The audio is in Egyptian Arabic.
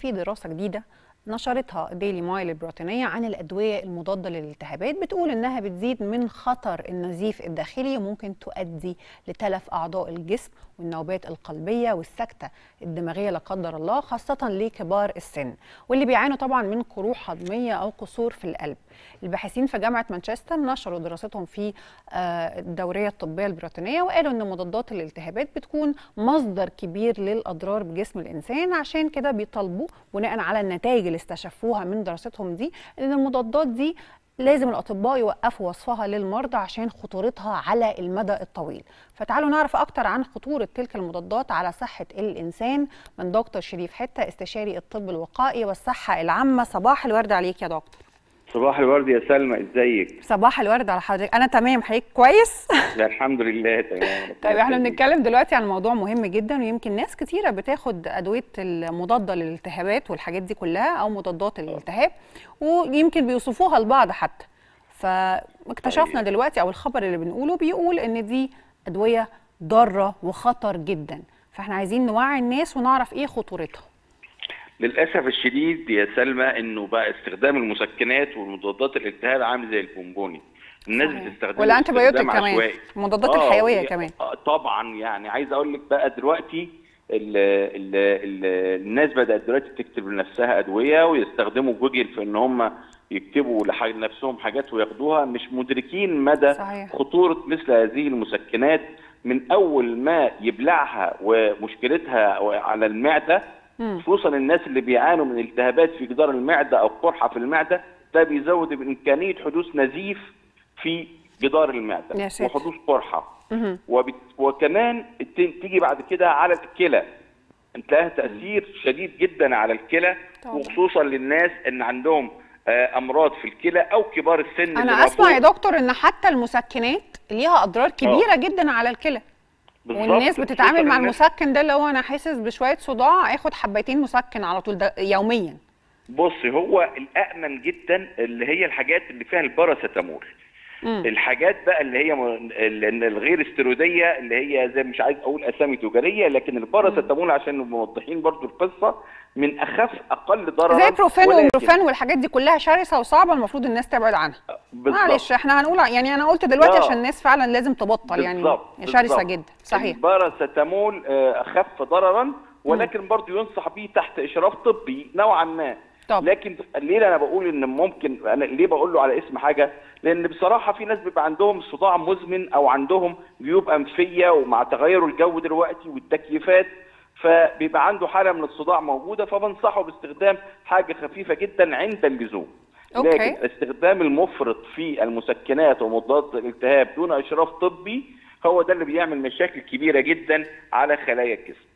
في دراسة جديدة نشرتها ديلي مايل البريطانية عن الأدوية المضادة للالتهابات بتقول إنها بتزيد من خطر النزيف الداخلي وممكن تؤدي لتلف أعضاء الجسم والنوبات القلبية والسكتة الدماغية لا قدر الله خاصة لكبار السن واللي بيعانوا طبعا من قروح هضمية أو قصور في القلب الباحثين في جامعة مانشستر نشروا دراستهم في الدورية الطبية البريطانية وقالوا إن مضادات الالتهابات بتكون مصدر كبير للأضرار بجسم الإنسان عشان كده بيطالبوا بناء على النتائج اللي استشفوها من دراستهم دي إن المضادات دي لازم الأطباء يوقفوا وصفها للمرضى عشان خطورتها على المدى الطويل فتعالوا نعرف أكتر عن خطورة تلك المضادات على صحة الإنسان من دكتور شريف حتة استشاري الطب الوقائي والصحة العامة صباح الورد عليك يا دكتور صباح الورد يا سلمى ازيك صباح الورد على حضرتك انا تمام حضرتك كويس لا الحمد لله تمام طيب احنا بنتكلم دلوقتي عن موضوع مهم جدا ويمكن ناس كتيره بتاخد ادويه المضاده للالتهابات والحاجات دي كلها او مضادات الالتهاب ويمكن بيوصفوها البعض حتى فاكتشفنا دلوقتي او الخبر اللي بنقوله بيقول ان دي ادويه ضاره وخطر جدا فاحنا عايزين نوعي الناس ونعرف ايه خطورتها للاسف الشديد يا سلمى انه بقى استخدام المسكنات والمضادات الالتهاب عامل زي البونبوني الناس بتستخدمها ولا انت بايوتيك كمان المضادات آه الحيويه كمان آه طبعا يعني عايز اقول لك بقى دلوقتي ال ال ال الناس بدات دلوقتي تكتب لنفسها ادويه ويستخدموا جوجل في ان هم يكتبوا لنفسهم حاجات وياخدوها مش مدركين مدى صحيح. خطوره مثل هذه المسكنات من اول ما يبلعها ومشكلتها على المعده خصوصا الناس اللي بيعانوا من التهابات في جدار المعده او قرحه في المعده ده بيزود من امكانيه حدوث نزيف في جدار المعده وحدوث قرحه وبت... وكمان تيجي بعد كده على الكلى انت لها تاثير شديد جدا على الكلى طبعا. وخصوصا للناس ان عندهم امراض في الكلى او كبار السن انا اسمع يا دكتور ان حتى المسكنات ليها اضرار كبيره أوه. جدا على الكلى والناس بتتعامل مع المسكن ده اللي هو انا حاسس بشويه صداع اخد حبايتين مسكن على طول ده يوميا بص هو الامن جدا اللي هي الحاجات اللي فيها الباراسيتامول الحاجات بقى اللي هي الغير استيرويديه اللي هي زي مش عايز اقول اسامي تجاريه لكن الباراسيتامول عشان نبقى موضحين برضو القصه من اخف اقل ضررا زي بروفين وبروفين والحاجات دي كلها شرسه وصعبه المفروض الناس تبعد عنها معلش احنا هنقول يعني انا قلت دلوقتي عشان الناس فعلا لازم تبطل يعني شرسه جدا صحيح الباراسيتامول اخف ضررا ولكن برضو ينصح به تحت اشراف طبي نوعا ما طب. لكن ليه انا بقول ان ممكن انا ليه بقول له على اسم حاجه لان بصراحه في ناس بيبقى عندهم صداع مزمن او عندهم جيوب انفيه ومع تغير الجو دلوقتي والتكييفات فبيبقى عنده حاله من الصداع موجوده فبنصحه باستخدام حاجه خفيفه جدا عند اللزوم أوكي. لكن الاستخدام المفرط في المسكنات ومضادات الالتهاب دون اشراف طبي هو ده اللي بيعمل مشاكل كبيره جدا على خلايا الجسم